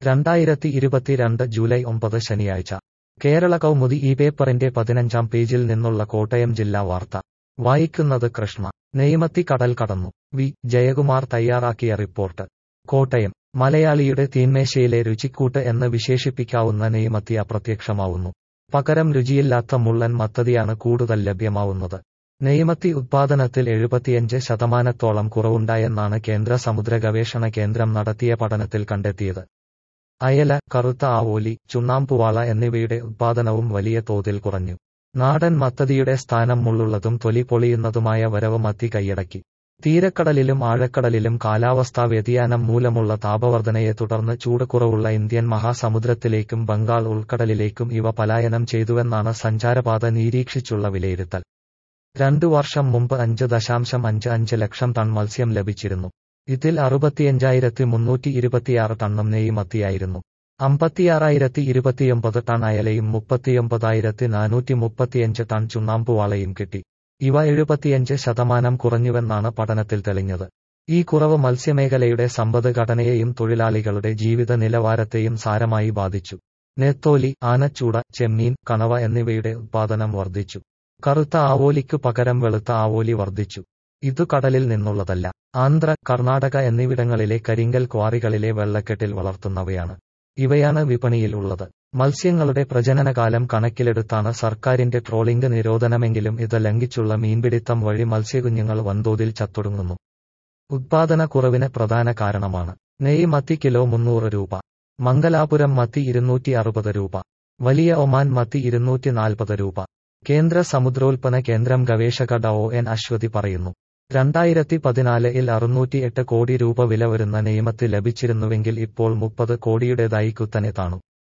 രണ്ടായിരത്തി ഇരുപത്തിരണ്ട് ജൂലൈ ഒമ്പത് ശനിയാഴ്ച കേരള കൗമുദി ഈ പേപ്പറിന്റെ പതിനഞ്ചാം പേജിൽ നിന്നുള്ള കോട്ടയം ജില്ലാ വാർത്ത വായിക്കുന്നത് കൃഷ്ണ നെയ്മത്തി കടൽ കടന്നു വി ജയകുമാർ തയ്യാറാക്കിയ റിപ്പോർട്ട് കോട്ടയം മലയാളിയുടെ തീന്മേശയിലെ രുചിക്കൂട്ട് എന്ന് വിശേഷിപ്പിക്കാവുന്ന നെയ്മത്തി അപ്രത്യക്ഷമാവുന്നു പകരം രുചിയില്ലാത്ത മുള്ളൻ മത്തതിയാണ് കൂടുതൽ ലഭ്യമാവുന്നത് നെയ്മത്തി ഉത്പാദനത്തിൽ എഴുപത്തിയഞ്ച് ശതമാനത്തോളം കുറവുണ്ടായെന്നാണ് കേന്ദ്ര സമുദ്ര ഗവേഷണ കേന്ദ്രം നടത്തിയ പഠനത്തിൽ കണ്ടെത്തിയത് അയല കറുത്ത ആവോലി ചുണ്ണാമ്പുവാള എന്നിവയുടെ ഉത്പാദനവും വലിയ തോതിൽ കുറഞ്ഞു നാടൻ മത്തതിയുടെ സ്ഥാനം മുള്ളുള്ളതും തൊലി പൊളിയുന്നതുമായ വരവ് മത്തി കൈയടക്കി തീരക്കടലിലും ആഴക്കടലിലും കാലാവസ്ഥാ വ്യതിയാനം മൂലമുള്ള താപവർധനയെ തുടർന്ന് ചൂട് കുറവുള്ള ഇന്ത്യൻ മഹാസമുദ്രത്തിലേക്കും ബംഗാൾ ഉൾക്കടലിലേക്കും ഇവ പലായനം ചെയ്തുവെന്നാണ് സഞ്ചാരപാത നിരീക്ഷിച്ചുള്ള വിലയിരുത്തൽ രണ്ടു വർഷം മുമ്പ് അഞ്ച് ദശാംശം അഞ്ച് അഞ്ച് ലക്ഷം ടൺ മത്സ്യം ലഭിച്ചിരുന്നു ഇതിൽ അറുപത്തിയഞ്ചായിരത്തി മുന്നൂറ്റി ഇരുപത്തിയാറ് ടണ്ണും നെയ്മത്തിയായിരുന്നു അമ്പത്തിയാറായിരത്തി ഇരുപത്തിയൊമ്പത് ടൺ അയലയും മുപ്പത്തിയൊമ്പതായിരത്തി നാനൂറ്റി മുപ്പത്തിയഞ്ച് ടൺ ചുണ്ണാമ്പുവാളയും കിട്ടി ഇവ എഴുപത്തിയഞ്ച് ശതമാനം കുറഞ്ഞുവെന്നാണ് പഠനത്തിൽ തെളിഞ്ഞത് ഈ കുറവ് മത്സ്യമേഖലയുടെ സമ്പദ്ഘടനയെയും തൊഴിലാളികളുടെ ജീവിത നിലവാരത്തെയും സാരമായി ബാധിച്ചു നെത്തോലി ആനച്ചൂട ചെമ്മീൻ കണവ എന്നിവയുടെ ഉത്പാദനം വർദ്ധിച്ചു കറുത്ത ആവോലിക്കു പകരം വെളുത്ത ആവോലി വർദ്ധിച്ചു ഇതു കടലിൽ നിന്നുള്ളതല്ല ആന്ധ്ര കർണാടക എന്നിവിടങ്ങളിലെ കരിങ്കൽ ക്വാറികളിലെ വെള്ളക്കെട്ടിൽ വളർത്തുന്നവയാണ് ഇവയാണ് വിപണിയിൽ ഉള്ളത് മത്സ്യങ്ങളുടെ പ്രജനനകാലം കണക്കിലെടുത്താണ് സർക്കാരിന്റെ ട്രോളിംഗ് നിരോധനമെങ്കിലും ഇത് ലംഘിച്ചുള്ള മീൻപിടിത്തം വഴി മത്സ്യകുഞ്ഞുങ്ങൾ വൻതോതിൽ ചത്തൊടുങ്ങുന്നു ഉത്പാദന കുറവിന് പ്രധാന കാരണമാണ് നെയ് മത്തി കിലോ മുന്നൂറ് രൂപ മംഗലാപുരം മത്തി ഇരുന്നൂറ്റി അറുപത് രൂപ വലിയ ഒമാൻ മത്തി ഇരുന്നൂറ്റി നാൽപ്പത് രൂപ കേന്ദ്ര സമുദ്രോൽപ്പന്ന കേന്ദ്രം ഗവേഷക ഡ ഒ എൻ അശ്വതി പറയുന്നു രണ്ടായിരത്തി പതിനാലിൽ അറുന്നൂറ്റി എട്ട് കോടി രൂപ വില വരുന്ന നിയമത്തിൽ ലഭിച്ചിരുന്നുവെങ്കിൽ ഇപ്പോൾ മുപ്പത് കോടിയുടേതായി കുത്തനെ താണു